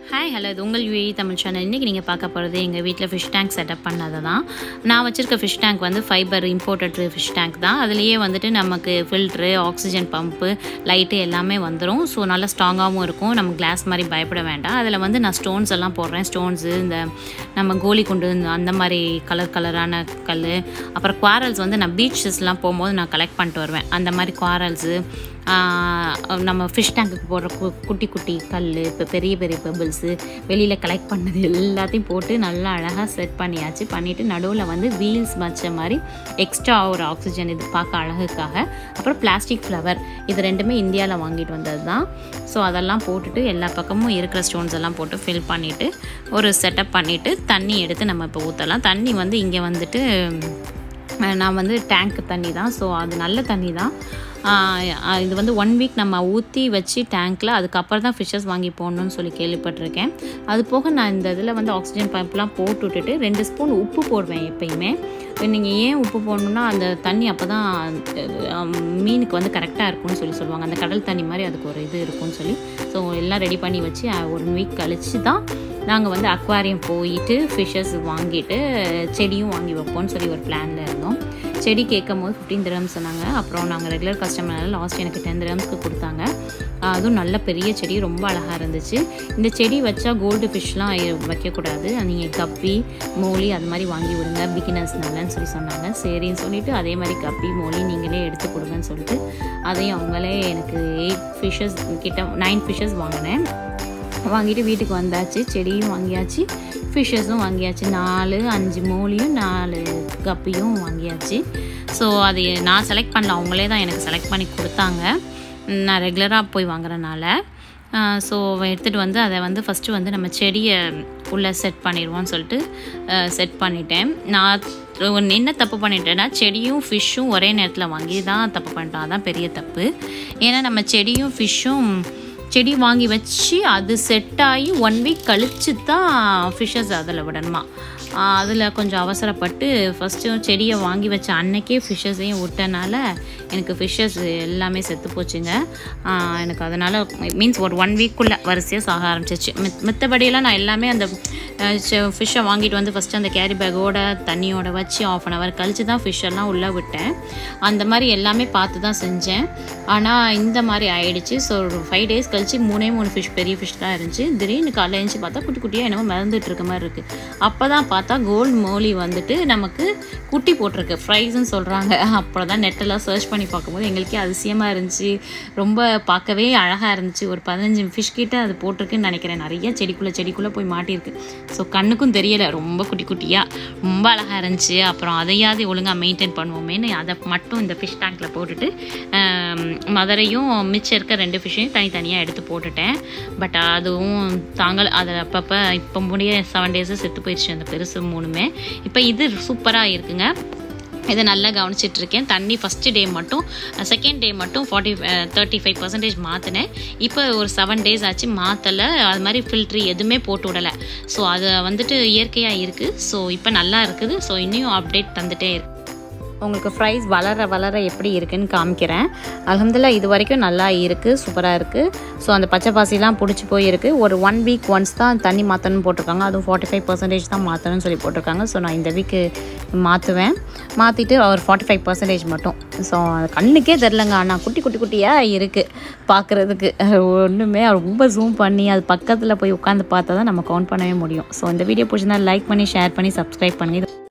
hi hello இது உங்கள் UA Tamil channel இன்றைக்கி நீங்கள் பார்க்க போகிறது எங்கள் வீட்டில் ஃபிஷ் டேங்க் செட்டப் பண்ணது தான் நான் வச்சுருக்க ஃபிஷ் டேங்க் வந்து ஃபைபர் இம்போர்ட்டட் ஃபிஷ் டேங்க் தான் அதுலேயே வந்துட்டு நமக்கு ஃபில்ட்ரு ஆக்சிஜன் பம்பு லைட்டு எல்லாமே வந்துடும் ஸோ நல்லா ஸ்ட்ராங்காகவும் இருக்கும் நம்ம கிளாஸ் மாதிரி பயப்பட வேண்டாம் அதில் வந்து நான் ஸ்டோன்ஸ் எல்லாம் போடுறேன் ஸ்டோன்ஸு இந்த நம்ம கோலி குண்டு இந்த அந்த மாதிரி கலர் கலரான கல் அப்புறம் குவாரல்ஸ் வந்து நான் பீச்சஸ்லாம் போகும்போது நான் கலெக்ட் பண்ணிட்டு வருவேன் அந்த மாதிரி குவாரல்ஸு நம்ம ஃபிஷ் டேங்குக்கு போடுற கு குட்டி குட்டி கல் இப்போ பெரிய பெரிய பெபிள்ஸு வெளியில் கலெக்ட் பண்ணது எல்லாத்தையும் போட்டு நல்லா அழகாக செட் பண்ணியாச்சு பண்ணிவிட்டு நடுவில் வந்து வீல்ஸ் வச்ச மாதிரி எக்ஸ்ட்ரா ஒரு ஆக்சிஜன் இது பார்க்க அழகுக்காக அப்புறம் பிளாஸ்டிக் ஃப்ளவர் இது ரெண்டுமே இந்தியாவில் வாங்கிட்டு வந்தது தான் ஸோ அதெல்லாம் போட்டுட்டு எல்லா பக்கமும் இருக்கிற ஸ்டோன்ஸ் எல்லாம் போட்டு ஃபில் பண்ணிவிட்டு ஒரு செட்டப் பண்ணிவிட்டு தண்ணி எடுத்து நம்ம இப்போ ஊற்றலாம் தண்ணி வந்து இங்கே வந்துட்டு நான் வந்து டேங்க் தண்ணி தான் ஸோ அது நல்ல தண்ணி தான் இது வந்து ஒன் வீக் நம்ம ஊற்றி வச்சு டேங்க்கில் அதுக்கப்புறம் தான் ஃபிஷ்ஷஸ் வாங்கி போடணும்னு சொல்லி கேள்விப்பட்டிருக்கேன் அது போக நான் இந்த இதில் வந்து ஆக்சிஜன் பைப்லாம் போட்டு விட்டுட்டு ரெண்டு ஸ்பூன் உப்பு போடுவேன் எப்பயுமே நீங்கள் ஏன் உப்பு போடணுன்னா அந்த தண்ணி அப்போ தான் மீனுக்கு வந்து கரெக்டாக இருக்கும்னு சொல்லி சொல்லுவாங்க அந்த கடல் தண்ணி மாதிரி அதுக்கு ஒரு இது இருக்கும்னு சொல்லி ஸோ எல்லாம் ரெடி பண்ணி வச்சு ஒன் வீக் கழித்து தான் நாங்கள் வந்து அக்வாரியம் போயிட்டு ஃபிஷ்ஷஸ் வாங்கிட்டு செடியும் வாங்கி வைப்போம்னு சொல்லி ஒரு பிளானில் இருந்தோம் செடி கேட்கும் போது ஃபிஃப்டீன் திரம்ஸ் சொன்னாங்க அப்புறம் நாங்கள் ரெகுலர் கஸ்டமர்னால லாஸ்ட் எனக்கு டென் திரம்ஸ்க்கு கொடுத்தாங்க அதுவும் நல்ல பெரிய செடி ரொம்ப அழகாக இருந்துச்சு இந்த செடி வச்சா கோல்டு ஃபிஷ்லாம் வைக்கக்கூடாது நீங்கள் கப்பி மோலி அது மாதிரி வாங்கி விடுங்க பிகினர்ஸ்னாலன்னு சொல்லி சொன்னாங்க சரின்னு சொல்லிவிட்டு அதே மாதிரி கப்பி மோலி நீங்களே எடுத்து கொடுங்கன்னு சொல்லிட்டு அதையும் அவங்களே எனக்கு எயிட் ஃபிஷ்ஷஸ் கிட்ட நைன் ஃபிஷ்ஷஸ் வாங்கினேன் வாங்கிட்டு வீட்டுக்கு வந்தாச்சு செடியும் வாங்கியாச்சு ஃபிஷ்ஷஸும் வாங்கியாச்சு நாலு அஞ்சு மூலியும் நாலு கப்பியும் வாங்கியாச்சு ஸோ அது நான் செலக்ட் பண்ணல அவங்களே தான் எனக்கு செலக்ட் பண்ணி கொடுத்தாங்க நான் ரெகுலராக போய் வாங்குறனால ஸோ எடுத்துகிட்டு வந்து அதை வந்து ஃபஸ்ட்டு வந்து நம்ம செடியை உள்ளே செட் பண்ணிடுவோம்னு சொல்லிட்டு செட் பண்ணிட்டேன் நான் என்ன தப்பு பண்ணிட்டேன்னா செடியும் ஃபிஷ்ஷும் ஒரே நேரத்தில் வாங்கி தான் தப்பு பண்ணிட்டோம் அதான் பெரிய தப்பு ஏன்னா நம்ம செடியும் ஃபிஷ்ஷும் செடி வாங்கி வச்சு அது செட் ஆகி ஒன் வீக் கழித்து தான் ஃபிஷ்ஷஸ் அதில் விடணுமா அதில் கொஞ்சம் அவசரப்பட்டு ஃபஸ்ட்டு செடியை வாங்கி வச்ச அன்னைக்கே ஃபிஷ்ஷஸையும் விட்டனால எனக்கு ஃபிஷ்ஷஸ் எல்லாமே செத்து போச்சுங்க எனக்கு அதனால் மீன்ஸ் ஒரு ஒன் வீக்குள்ளே வரிசையாக சாக ஆரம்பிச்சிச்சு மித் மித்தபடியெல்லாம் நான் எல்லாமே அந்த ஃபிஷ்ஷை வாங்கிட்டு வந்து ஃபஸ்ட்டு அந்த கேரி பேக்கோட தண்ணியோட வச்சு ஆஃப் அன் ஹவர் கழித்து தான் ஃபிஷ்ஷெல்லாம் உள்ளே விட்டேன் அந்த மாதிரி எல்லாமே பார்த்து தான் செஞ்சேன் ஆனால் இந்த மாதிரி ஆயிடுச்சு ஸோ ஒரு ஃபைவ் டேஸ் கழித்து மூணே மூணு ஃபிஷ் பெரிய ஃபிஷ் தான் இருந்துச்சு திடீர்னு காலையில் எழுந்து பார்த்தா குட்டி குட்டியாக என்னமோ மறந்துட்டு இருக்க மாதிரி இருக்குது அப்போ தான் பார்த்தா கோல்டு மோலி வந்துட்டு நமக்கு குட்டி போட்டிருக்கு ஃப்ரைஸ்ன்னு சொல்கிறாங்க அப்புறம் தான் நெட்டெல்லாம் சர்ச் பண்ணி பார்க்கும்போது எங்களுக்கே அதிசயமாக இருந்துச்சு ரொம்ப பார்க்கவே அழகாக இருந்துச்சு ஒரு பதினஞ்சு ஃபிஷ் கிட்ட அது போட்டிருக்குன்னு நினைக்கிறேன் நிறைய செடிக்குள்ளே செடிக்குள்ளே போய் மாட்டியிருக்கு ஸோ கண்ணுக்கும் தெரியலை ரொம்ப குட்டி குட்டியாக ரொம்ப அழகாக இருந்துச்சு அப்புறம் அதையாவது ஒழுங்காக மெயின்டைன் பண்ணுவோமேனு அதை மட்டும் இந்த ஃபிஷ் டேங்க்கில் போட்டுட்டு மதரையும் மிச்சம் இருக்க ரெண்டு ஃபிஷ்ஷையும் தனித்தனியாக எடுத்து போட்டுட்டேன் பட் அதுவும் தாங்கள் அதை அப்பப்போ இப்போ முடிய செவன் டேஸு செத்து போயிடுச்சு அந்த பெருசு மூணுமே இப்போ இது சூப்பராக இருக்குங்க இதை நல்லா கவனிச்சிட்ருக்கேன் தண்ணி ஃபஸ்ட்டு டே மட்டும் செகண்ட் டே மட்டும் ஃபார்ட்டி தேர்ட்டி ஃபைவ் பர்சன்டேஜ் மாற்றினேன் இப்போ ஒரு செவன் டேஸ் ஆச்சு மாற்றலை அது மாதிரி ஃபில்ட்ரு எதுவுமே போட்டு விடலை ஸோ அது வந்துட்டு இயற்கையாக இருக்குது ஸோ இப்போ நல்லா இருக்குது ஸோ இன்னும் அப்டேட் தந்துகிட்டே இருக்கு உங்களுக்கு ஃப்ரைஸ் வளர வளர எப்படி இருக்குன்னு காமிக்கிறேன் அலமதுல்லா இது வரைக்கும் நல்லா இருக்குது சூப்பராக இருக்குது ஸோ அந்த பச்சை பாசிலாம் பிடிச்சி போயிருக்கு ஒரு ஒன் வீக் ஒன்ஸ் தான் தண்ணி மாற்றணும்னு போட்டிருக்காங்க அதுவும் ஃபார்ட்டி ஃபைவ் பர்சன்டேஜ் தான் மாற்றணும்னு சொல்லி போட்டிருக்காங்க ஸோ நான் இந்த வீக்கு மாற்றுவேன் மாற்றிட்டு ஒரு ஃபார்ட்டி ஃபைவ் பர்சன்டேஜ் மட்டும் ஸோ கண்ணுக்கே தெரிலங்க ஆனால் குட்டி குட்டி குட்டியாக இருக்குது பார்க்குறதுக்கு ஒன்றுமே ரொம்ப ஜூம் பண்ணி அது பக்கத்தில் போய் உட்காந்து பார்த்தா தான் நம்ம கவுண்ட் பண்ணவே முடியும் ஸோ இந்த வீடியோ பிடிச்சிருந்தா லைக் பண்ணி ஷேர் பண்ணி சப்ஸ்கிரைப் பண்ணி